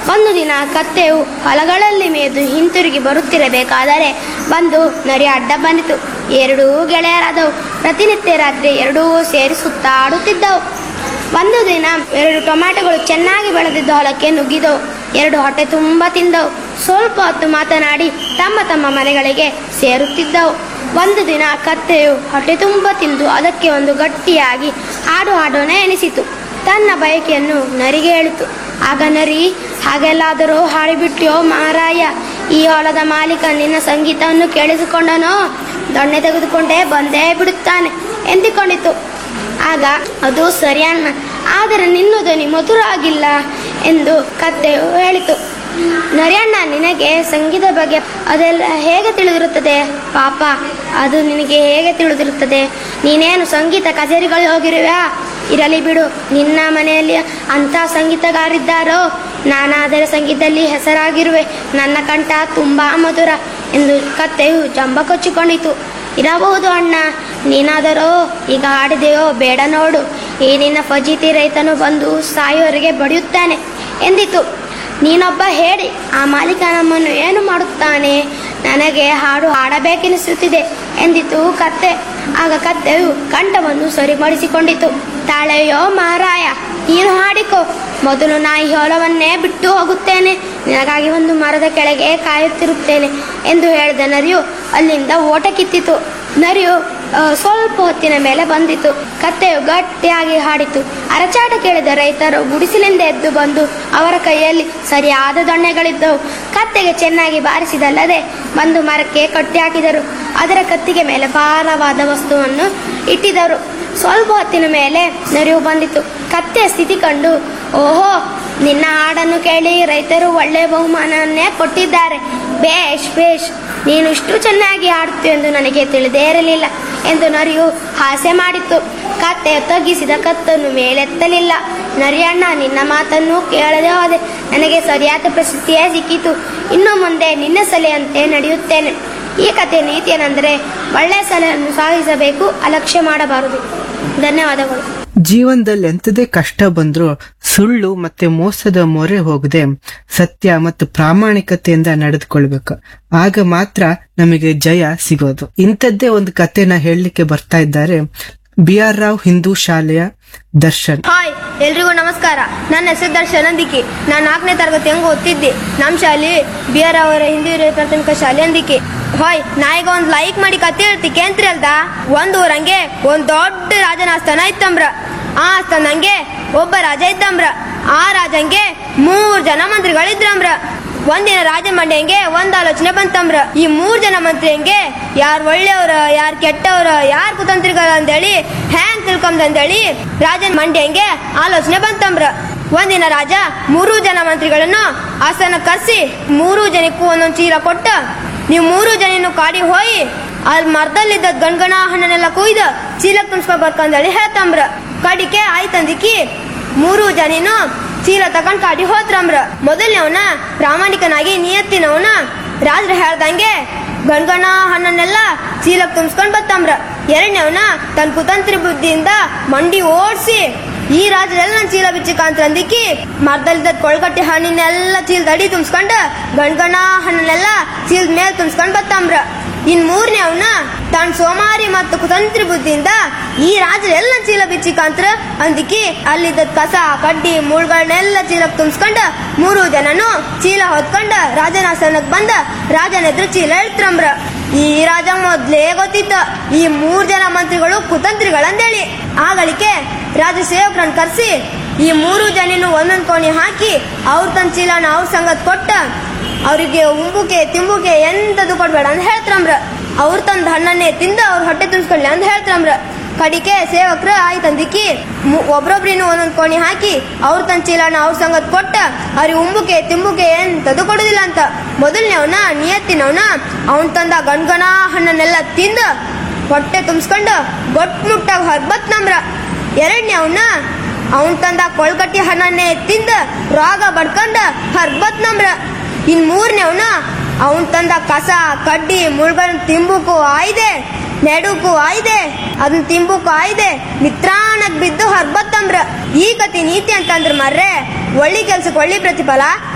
ಒಂದು ದಿನ ಕತ್ತೆಯು ಹೊಲಗಳಲ್ಲಿ ಮೇದು ಹಿಂತಿರುಗಿ ಬರುತ್ತಿರಬೇಕಾದರೆ ಬಂದು ನರಿ ಅಡ್ಡ ಬಂದಿತು ಎರಡೂ ಗೆಳೆಯರಾದವು ಪ್ರತಿನಿತ್ಯ ರಾತ್ರಿ ಎರಡೂ ಸೇರಿ ಸುತ್ತಾಡುತ್ತಿದ್ದವು ಒಂದು ದಿನ ಎರಡು ಟೊಮ್ಯಾಟೊಗಳು ಚೆನ್ನಾಗಿ ಬೆಳೆದಿದ್ದ ಹೊಲಕ್ಕೆ ನುಗ್ಗಿದವು ಎರಡು ಹೊಟ್ಟೆ ತುಂಬ ತಿಂದವು ಸ್ವಲ್ಪ ಹೊತ್ತು ಮಾತನಾಡಿ ತಮ್ಮ ತಮ್ಮ ಮನೆಗಳಿಗೆ ಸೇರುತ್ತಿದ್ದವು ಒಂದು ದಿನ ಕತ್ತೆಯು ಹೊಟ್ಟೆ ತುಂಬ ತಿಂದು ಅದಕ್ಕೆ ಒಂದು ಗಟ್ಟಿಯಾಗಿ ಹಾಡು ಹಾಡೋಣ ಎನಿಸಿತು ತನ್ನ ಬಯಕೆಯನ್ನು ನರಿಗೆ ಹೇಳಿತು ಆಗ ನರಿ ಹಾಗೆಲ್ಲಾದರೂ ಹಾಡಿಬಿಟ್ಯೋ ಮಾರಾಯ ಈ ಹೊಲದ ಮಾಲೀಕ ನಿನ್ನ ಸಂಗೀತವನ್ನು ಕೇಳಿಸಿಕೊಂಡನೋ ದೊಣ್ಣೆ ತೆಗೆದುಕೊಂಡೇ ಬಂದೇ ಬಿಡುತ್ತಾನೆ ಎಂದುಕೊಂಡಿತು ಆಗ ಅದು ಸರಿ ಅಣ್ಣ ಆದರೆ ನಿನ್ನ ಧ್ವನಿ ಮಧುರ ಆಗಿಲ್ಲ ಎಂದು ಕತ್ತೆಯು ಹೇಳಿತು ನರಿಯಣ್ಣ ನಿನಗೆ ಸಂಗೀತ ಬಗ್ಗೆ ಅದೆಲ್ಲ ಹೇಗೆ ತಿಳಿದಿರುತ್ತದೆ ಪಾಪ ಅದು ನಿನಗೆ ಹೇಗೆ ತಿಳಿದಿರುತ್ತದೆ ನೀನೇನು ಸಂಗೀತ ಕಚೇರಿಗಳಿಗೆ ಹೋಗಿರುವ್ಯಾ ಇರಲಿ ಬಿಡು ನಿನ್ನ ಮನೆಯಲ್ಲಿ ಅಂಥ ಸಂಗೀತಗಾರಿದ್ದಾರೋ ನಾನಾದರೆ ಸಂಗೀತದಲ್ಲಿ ಹೆಸರಾಗಿರುವೆ ನನ್ನ ಕಂಠ ತುಂಬ ಮಧುರ ಎಂದು ಕತ್ತೆಯು ಜಂಬ ಕೊಚ್ಚಿಕೊಂಡಿತು ಇರಬಹುದು ಅಣ್ಣ ನೀನಾದರೋ ಈಗ ಹಾಡಿದೆಯೋ ಬೇಡ ನೋಡು ಈ ನಿನ್ನ ಫಜೀತಿ ರೈತನು ಬಂದು ಸಾಯುವವರೆಗೆ ಬಡಿಯುತ್ತಾನೆ ಎಂದಿತು ನೀನೊಬ್ಬ ಹೇಳಿ ಆ ಮಾಲೀಕ ನಮ್ಮನ್ನು ಏನು ಮಾಡುತ್ತಾನೆ ನನಗೆ ಹಾಡು ಹಾಡಬೇಕೆನಿಸುತ್ತಿದೆ ಎಂದಿತು ಕತ್ತೆ ಆಗ ಕತ್ತೆಯು ಕಂಠವನ್ನು ಸರಿಪಡಿಸಿಕೊಂಡಿತು ತಾಳೆಯೋ ಮಹಾರಾಯ ನೀನು ಹಾಡಿಕೋ ಮೊದಲು ನಾ ಈ ಹೊಲವನ್ನೇ ಬಿಟ್ಟು ಹೋಗುತ್ತೇನೆ ನಿನಗಾಗಿ ಒಂದು ಮರದ ಕೆಳಗೆ ಕಾಯುತ್ತಿರುತ್ತೇನೆ ಎಂದು ಹೇಳಿದ ನರಿಯು ಅಲ್ಲಿಂದ ಓಟ ಕಿತ್ತಿತು ನರಿಯು ಆ, ಸ್ವಲ್ಪ ಹೊತ್ತಿನ ಮೇಲೆ ಬಂದಿತು ಕತ್ತೆಯು ಗಟ್ಟಿಯಾಗಿ ಹಾಡಿತು ಅರಚಾಟ ಕೇಳಿದ ರೈತರು ಗುಡಿಸಲಿಂದ ಎದ್ದು ಬಂದು ಅವರ ಕೈಯಲ್ಲಿ ಸರಿಯಾದ ದೊಣ್ಣೆಗಳಿದ್ದವು ಕತ್ತೆಗೆ ಚೆನ್ನಾಗಿ ಬಾರಿಸಿದಲ್ಲದೆ ಬಂದು ಮರಕ್ಕೆ ಕಟ್ಟಿ ಹಾಕಿದರು ಅದರ ಕತ್ತಿಗೆ ಮೇಲೆ ಭಾರವಾದ ವಸ್ತುವನ್ನು ಇಟ್ಟಿದರು ಸ್ವಲ್ಪ ಹೊತ್ತಿನ ಮೇಲೆ ನರಿಯು ಬಂದಿತು ಕತ್ತೆಯ ಸ್ಥಿತಿ ಕಂಡು ಓಹೋ ನಿನ್ನ ಹಾಡನ್ನು ಕೇಳಿ ರೈತರು ಒಳ್ಳೆಯ ಬಹುಮಾನವನ್ನೇ ಕೊಟ್ಟಿದ್ದಾರೆ ಬೇಷ್ ಬೇಷ್ ನೀನು ಇಷ್ಟು ಚೆನ್ನಾಗಿ ಹಾಡುತ್ತಿ ಎಂದು ನನಗೆ ತಿಳಿದೇ ಇರಲಿಲ್ಲ ಎಂದು ನರಿಯು ಹಾಸ್ಯ ಮಾಡಿತು ಕತ್ತೆಯು ತಗ್ಗಿಸಿದ ಕತ್ತನ್ನು ಮೇಲೆತ್ತಲಿಲ್ಲ ನರಿಯಣ್ಣ ನಿನ್ನ ಮಾತನ್ನು ಕೇಳದೆ ಹೋದೆ ನನಗೆ ಸರಿಯಾದ ಪ್ರಸಿದ್ಧಿಯೇ ಸಿಕ್ಕಿತು ಇನ್ನು ಮುಂದೆ ನಿನ್ನ ಸಲಹೆಯಂತೆ ನಡೆಯುತ್ತೇನೆ ಈ ಕಥೆಯ ನೀತಿ ಏನೆಂದರೆ ಒಳ್ಳೆಯ ಸಲಹೆಯನ್ನು ಸಾಗಿಸಬೇಕು ಅಲಕ್ಷ್ಯ ಮಾಡಬಾರದು ಧನ್ಯವಾದಗಳು ಜೀವನದಲ್ಲಿ ಎಂಥದೇ ಕಷ್ಟ ಬಂದ್ರೂ ಸುಳ್ಳು ಮತ್ತೆ ಮೋಸದ ಮೊರೆ ಹೋಗದೆ ಸತ್ಯ ಮತ್ತು ಪ್ರಾಮಾಣಿಕತೆಯಿಂದ ನಡೆದುಕೊಳ್ಬೇಕು ಆಗ ಮಾತ್ರ ನಮಗೆ ಜಯ ಸಿಗೋದು ಇಂಥದ್ದೇ ಒಂದು ಕಥೆನ ಹೇಳಲಿಕ್ಕೆ ಬರ್ತಾ ಇದ್ದಾರೆ ಬಿ ಆರ್ ರಾವ್ ಹಿಂದೂ ಶಾಲೆಯ ದರ್ಶನ್ ಹಾಯ್ ಎಲ್ರಿಗೂ ನಮಸ್ಕಾರ ನನ್ನ ಹೆಸರು ದರ್ಶನ್ ಅಂದಿಕೆ ನಾನು ನಾಲ್ಕನೇ ತರಗತಿ ಹೆಂಗ್ ಓದ್ತಿದ್ದೆ ನಮ್ಮ ಶಾಲೆ ಬಿ ಆರ್ ಅವರ ಹಿಂದಿ ಹಿರಿಯ ಪ್ರಾಥಮಿಕ ಶಾಲೆ ಅಂದಿಕೆ ಹಾಯ್ ನಾ ಈಗ ಒಂದ್ ಲೈಕ್ ಮಾಡಿ ಕತೆ ಹೇಳ್ತಿ ಕೇಂದ್ರಿ ಅಲ್ದ ಒಂದ್ ಊರಂಗೆ ಒಂದ್ ದೊಡ್ಡ ರಾಜನ ಆಸ್ಥಾನ ಇತ್ತಂಬ್ರ ಆ ಆಸ್ಥಾನಂಗೆ ಒಬ್ಬ ರಾಜ ಇದ್ದಂಬ್ರ ಆ ರಾಜಂಗೆ ಮೂರ್ ಜನ ಮಂತ್ರಿಗಳಿದ್ರಂಬ್ರ ಒಂದಿನ ರಾಜ ಮಂಡ್ಯಂಗೆ ಒಂದ್ ಆಲೋಚನೆ ಬಂತಂಬ್ರ ಈ ಮೂರ್ ಜನ ಮಂತ್ರಿಯಂಗೆ ಯಾರ್ ಒಳ್ಳೆಯವ್ರ ಯಾರ್ ಕೆಟ್ಟವ್ರ ಯಾರ್ ಕುತಂತ್ರಿಗಳ ಅಂತೇಳಿ ಹ್ಯಾಂಗ್ ತಿಳ್ಕೊಂಬಂದೇಳಿ ರಾಜನ್ ಮಂಡ್ಯಂಗೆ ಆಲೋಚನೆ ಬಂತಂಬ್ರ ಒಂದಿನ ರಾಜ ಮೂರು ಜನ ಮಂತ್ರಿಗಳನ್ನು ಆಸನ ಕರ್ಸಿ ಮೂರು ಜನಕ್ಕೂ ಒಂದೊಂದ್ ಚೀಲ ಕೊಟ್ಟ ನೀವು ಮೂರು ಜನನು ಕಾಡಿ ಹೋಗಿ ಅಲ್ಲಿ ಮರದಲ್ಲಿದ್ದ ಗಣಗಣ ಹಣ್ಣನ್ನೆಲ್ಲ ಕುಯ್ದು ಚೀಲಕ್ ತುಂಬಿಸ್ಕೊಂಡ್ ಬರ್ಕಂದೇಳಿ ಹೇಳ್ತಂಬ್ರ ಕಡಿಕೆ ಆಯ್ತಂದಿಕ್ಕಿ ಮೂರು ಜನಿನು ಚೀಲ ತಕೊಂಡ್ ಕಾಡಿ ಹೋದ್ರಂಬ್ರ ಮೊದಲನೇವನ ಪ್ರಾಮಾಣಿಕನಾಗಿ ನಿಯತ್ತಿನವನ ರಾಜ್ರ ಹೇಳ್ದಂಗೆ ಗಣಗಣ ಹಣ್ಣನ್ನೆಲ್ಲ ಚೀಲಕ್ ತುಂಬಿಸ್ಕೊಂಡ್ ಬತ್ತಂಬ್ರ ಎರಡನೇವನ ತನ್ನ ಕುತಂತ್ರಿ ಬುದ್ಧಿಯಿಂದ ಮಂಡಿ ಓಡ್ಸಿ ಈ ರಾಜ್ಯದಲ್ಲಿ ನನ್ ಚೀಲ ಬಿಚ್ಚಿಕಾಂತ್ರ ಅಂದಿಕ್ಕಿ ಮರದಲ್ಲಿದ್ದ ಕೊಳ್ಗಟ್ಟಿ ಹಣ್ಣಿನೆಲ್ಲ ಚೀಲದ ಅಡಿ ತುಂಬಿಸ್ಕೊಂಡ ಗಣಗಣ ಹಣ್ಣನ್ನೆಲ್ಲ ಚೀಲದ ಮೇಲೆ ತುಂಬಿಸ್ಕೊಂಡ್ ಬತ್ತಂಬ್ರ ಇನ್ ಮೂರನೇ ಅವನ ತನ್ನ ಸೋಮಾರಿ ಮತ್ತು ಕುತಂತ್ರಿ ಬುದ್ಧಿಯಿಂದ ಈ ರಾಜ ಎಲ್ಲ ಚೀಲ ಬಿಚ್ಚಿಕಾಂತ್ರ ಅಂದಿಕ್ಕಿ ಅಲ್ಲಿದ್ದ ಕಸ ಕಡ್ಡಿ ಮುಳ್ಗಳನ್ನೆಲ್ಲ ಚೀಲಕ್ ತುಂಬಿಸ್ಕೊಂಡ ಮೂರು ಜನನು ಚೀಲ ಹೊತ್ಕೊಂಡ ರಾಜನ ಆಸನಕ್ ಬಂದ ರಾಜನ ಎದುರು ಚೀಲ ಇಳ್ತ್ರಂಬ್ರ ಈ ರಾಜ ಮೊದ್ಲೇ ಗೊತ್ತಿದ್ದ ಈ ಮೂರ್ ಜನ ಮಂತ್ರಿಗಳು ಕುತಂತ್ರಿಗಳಂದೇಳಿ ಆಗಳಿಕೆ ರಾಜ ಸೇವಕರನ್ನ ಕರ್ಸಿ ಈ ಮೂರು ಜನನು ಒಂದೊಂದ್ ಕೋಣಿ ಹಾಕಿ ಅವ್ರ ತನ್ನ ಚೀಲನ ಅವ್ರ ಸಂಗತ್ ಕೊಟ್ಟ ಅವರಿಗೆ ಉಂಬುಕೆ ತಿಂಬುಕೆ ಎಂತದು ಕೊಡ್ಬೇಡ ಅಂತ ಹೇಳ್ತಾರಂಬ್ರ ಅವ್ರ ತಂದ ಹಣ್ಣನ್ನೇ ತಿಂದು ಅವ್ರ ಹೊಟ್ಟೆ ತುಂಬಿಸ್ಕೊಳ್ಳಿ ಅಂತ ಹೇಳ್ತಾರಂಬ್ರ ಕಡಿಕೆ ಸೇವಕ್ರ ಆಯ್ತಂದಿಕ್ಕಿ ಒಬ್ರೊಬ್ರಿನು ಒಂದೊಂದ್ ಕೋಣಿ ಹಾಕಿ ಅವ್ರ ತನ್ನ ಚೀಲನ ಅವ್ರ ಸಂಗತ್ ಕೊಟ್ಟ ಅವ್ರಿಗೆ ಉಂಬುಕೆ ತಿಂಬುಕೆ ಎಂತದು ಕೊಡುದಿಲ್ಲ ಅಂತ ಮೊದಲನೇವನ ನಿಯತ್ತಿನವನ ಅವನ್ ತಂದ ಗಣಗಣ ಹಣ್ಣನ್ನೆಲ್ಲ ತಿಂದು ಹೊಟ್ಟೆ ತುಂಬಿಸ್ಕೊಂಡು ಗೊಟ್ ಮುಟ್ಟಾಗ ಹೊರಬತ್ ನಮ್ರ ಎರಡನೇ ಅವನ ಅವನ್ ತಂದ ಕೊಳ್ಗಟ್ಟಿ ಹಣ್ಣನ್ನೇ ತಿಂದ ರೋಗ ಬಡ್ಕೊಂಡ ಹರ್ಬತ್ ನಮ್ರ ಇನ್ ಮೂರನೇ ಅವನ ಅವನ್ ತಂದ ಕಸ ಕಡ್ಡಿ ಮುಳ್ಗನ್ ತಿಂಬುಕು ಆಯ್ದೆ ನೆಡುಕು ಆಯ್ದೆ ಅದನ್ನ ತಿಂಬುಕು ಆಯ್ದೆ ನಿತ್ರಾಣಕ್ ಬಿದ್ದು ಹರ್ಬತ್ತಂಬ್ರ ಈ ಕತಿ ನೀತಿ ಅಂತಂದ್ರ ಮರ್ರೆ ಒಳ್ಳಿ ಕೆಲ್ಸಕ್ಕೆ ಒಳ್ಳಿ ಪ್ರತಿಫಲ